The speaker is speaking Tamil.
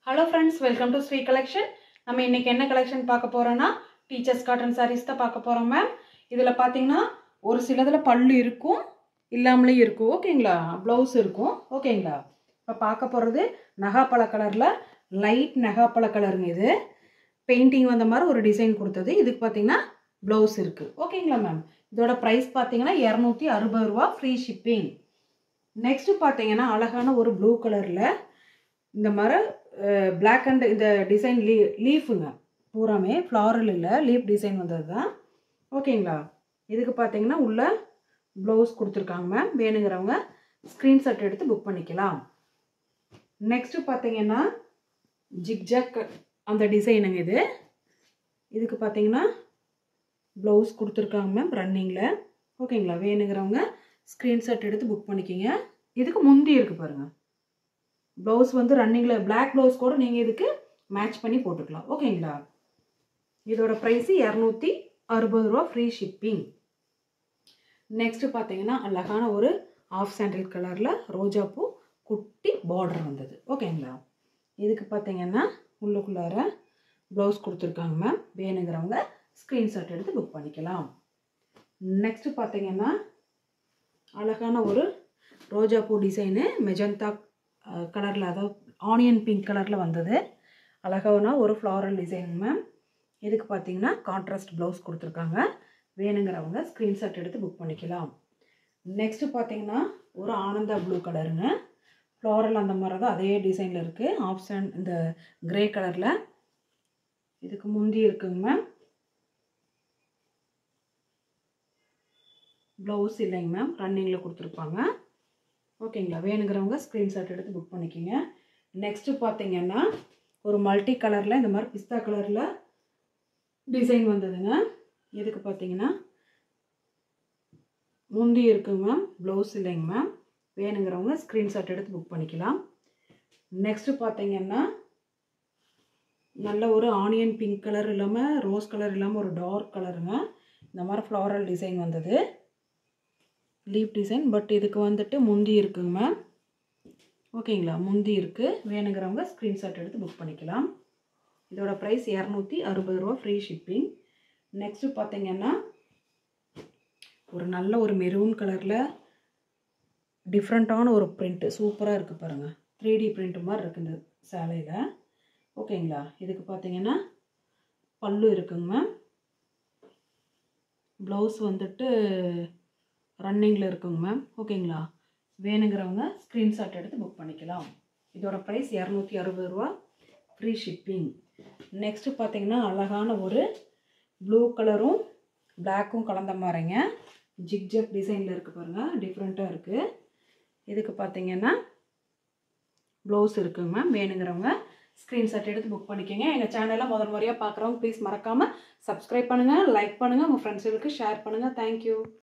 hello friends welcome to Sri collection நம்ம இன்னைக்கு என்ன கலெக்ஷன் பார்க்க போறோம்னா டீச்சர்ஸ் காட்டன் sarees தான் பார்க்க போறோம் மேம் இதில் பார்த்தீங்கன்னா ஒரு சிலதில் பல்லு இருக்கும் இல்லாமலே இருக்கும் ஓகேங்களா ப்ளவுஸ் இருக்கும் ஓகேங்களா இப்போ பார்க்க போகிறது நகாப்பழ கலரில் லைட் நகாப்பழ கலருங்க இது பெயிண்டிங் வந்த மாதிரி ஒரு டிசைன் கொடுத்தது இதுக்கு பார்த்தீங்கன்னா ப்ளவுஸ் இருக்குது ஓகேங்களா மேம் இதோட ப்ரைஸ் பார்த்தீங்கன்னா இரநூத்தி அறுபது ரூபா ஃப்ரீ ஷிப்பிங் நெக்ஸ்ட் பார்த்தீங்கன்னா அழகான ஒரு ப்ளூ கலரில் இந்த மாதிரி பிளாக் அண்ட் இந்த டிசைன் லீ லீஃபுங்க பூராமே ஃப்ளாரல் இல்லை லீஃப் டிசைன் வந்தது தான் ஓகேங்களா இதுக்கு பார்த்தீங்கன்னா உள்ள ப்ளவுஸ் கொடுத்துருக்காங்க மேம் வேணுங்கிறவங்க ஸ்க்ரீன்ஷாட் எடுத்து புக் பண்ணிக்கலாம் நெக்ஸ்ட்டு பார்த்தீங்கன்னா ஜிக்ஜாக் அந்த டிசைனுங்க இது இதுக்கு பார்த்தீங்கன்னா ப்ளவுஸ் கொடுத்துருக்காங்க மேம் ரன்னிங்கில் ஓகேங்களா வேணுங்கிறவங்க ஸ்க்ரீன்ஷாட் எடுத்து புக் பண்ணிக்கிங்க இதுக்கு முந்தி இருக்குது பாருங்கள் ப்ளவுஸ் வந்து ரன்னிங்கில் பிளாக் ப்ளவுஸ் கூட நீங்கள் இதுக்கு மேட்ச் பண்ணி போட்டுக்கலாம் ஓகேங்களா இதோட ப்ரைஸு இரநூத்தி அறுபது ரூபா ஃப்ரீ ஷிப்பிங் நெக்ஸ்ட்டு பார்த்தீங்கன்னா அழகான ஒரு ஆஃப் சாண்டில் கலரில் ரோஜாப்பூ குட்டி பார்டர் வந்தது ஓகேங்களா இதுக்கு பார்த்தீங்கன்னா உள்ளுக்குள்ளார ப்ளவுஸ் கொடுத்துருக்காங்க மேம் வேணுங்கிறவங்க ஸ்க்ரீன்ஷாட் எடுத்து புக் பண்ணிக்கலாம் நெக்ஸ்ட்டு பார்த்தீங்கன்னா அழகான ஒரு ரோஜாப்பூ டிசைனு மெஜந்தா கலரில் அதாவது ஆனியன் பிங்க் கலரில் வந்தது அழகான ஒரு ஃப்ளாரல் டிசைன் மேம் இதுக்கு பார்த்தீங்கன்னா கான்ட்ராஸ்ட் ப்ளவுஸ் கொடுத்துருக்காங்க வேணுங்கிறவங்க ஸ்க்ரீன்ஷாட் எடுத்து புக் பண்ணிக்கலாம் நெக்ஸ்ட்டு பார்த்தீங்கன்னா ஒரு ஆனந்தா ப்ளூ கலருங்க ஃப்ளாரல் அந்த மாதிரி தான் அதே டிசைனில் இருக்குது ஆப்ஷன் இந்த கிரே கலரில் இதுக்கு முந்தி இருக்குங்க மேம் ப்ளவுஸ் இல்லைங்க மேம் ரன்னிங்கில் கொடுத்துருப்பாங்க ஓகேங்களா வேணுங்கிறவங்க ஸ்க்ரீன்ஷாட் எடுத்து புக் பண்ணிக்கோங்க நெக்ஸ்ட்டு பார்த்தீங்கன்னா ஒரு மல்டி கலரில் இந்த மாதிரி பிஸ்தா கலரில் டிசைன் வந்ததுங்க இதுக்கு பார்த்தீங்கன்னா முந்தி இருக்குங்க மேம் ப்ளவுஸ் இல்லைங்க மேம் வேணுங்கிறவங்க ஸ்க்ரீன்ஷாட் எடுத்து புக் பண்ணிக்கலாம் நெக்ஸ்ட்டு பார்த்தீங்கன்னா நல்ல ஒரு ஆனியன் பிங்க் கலர் இல்லாமல் ரோஸ் கலர் இல்லாமல் ஒரு டார்க் கலருங்க இந்த மாதிரி ஃப்ளாரல் டிசைன் வந்தது லீப் டிசைன் பட் இதுக்கு வந்துட்டு முந்தி இருக்குங்க மேம் ஓகேங்களா முந்தி இருக்குது வேணுங்கிறவங்க ஸ்க்ரீன்ஷாட் எடுத்து புக் பண்ணிக்கலாம் இதோட ப்ரைஸ் இரநூத்தி அறுபது ரூபா ஃப்ரீ ஷிப்பிங் நெக்ஸ்ட்டு பார்த்தீங்கன்னா ஒரு நல்ல ஒரு மெரூன் கலரில் டிஃப்ரெண்ட்டான ஒரு பிரிண்ட்டு சூப்பராக இருக்குது பாருங்கள் த்ரீ டி பிரிண்ட் மாதிரி இருக்குது இந்த சேலையில் ஓகேங்களா இதுக்கு பார்த்தீங்கன்னா பல்லு இருக்குங்க மேம் ப்ளவுஸ் வந்துட்டு ரன்னிங்கில் இருக்குங்க மேம் ஓகேங்களா வேணுங்கிறவங்க ஸ்க்ரீன்ஷாட் எடுத்து புக் பண்ணிக்கலாம் இதோட ப்ரைஸ் இரநூத்தி அறுபது ரூபா ஃப்ரீ ஷிப்பிங் நெக்ஸ்ட்டு பார்த்தீங்கன்னா அழகான ஒரு ப்ளூ கலரும் பிளாக்கும் கலந்த மாதிரிங்க ஜிக்ஜக் டிசைனில் இருக்குது பாருங்கள் டிஃப்ரெண்ட்டாக இருக்குது இதுக்கு பார்த்தீங்கன்னா ப்ளவுஸ் இருக்குங்க மேம் வேணுங்கிறவங்க ஸ்க்ரீன்ஷாட் எடுத்து புக் பண்ணிக்கோங்க எங்கள் சேனலில் முதல் முறையாக பார்க்குறவங்க ப்ளீஸ் மறக்காமல் சப்ஸ்கிரைப் பண்ணுங்கள் லைக் பண்ணுங்கள் உங்கள் ஃப்ரெண்ட்ஸுகளுக்கு ஷேர் பண்ணுங்கள் தேங்க்யூ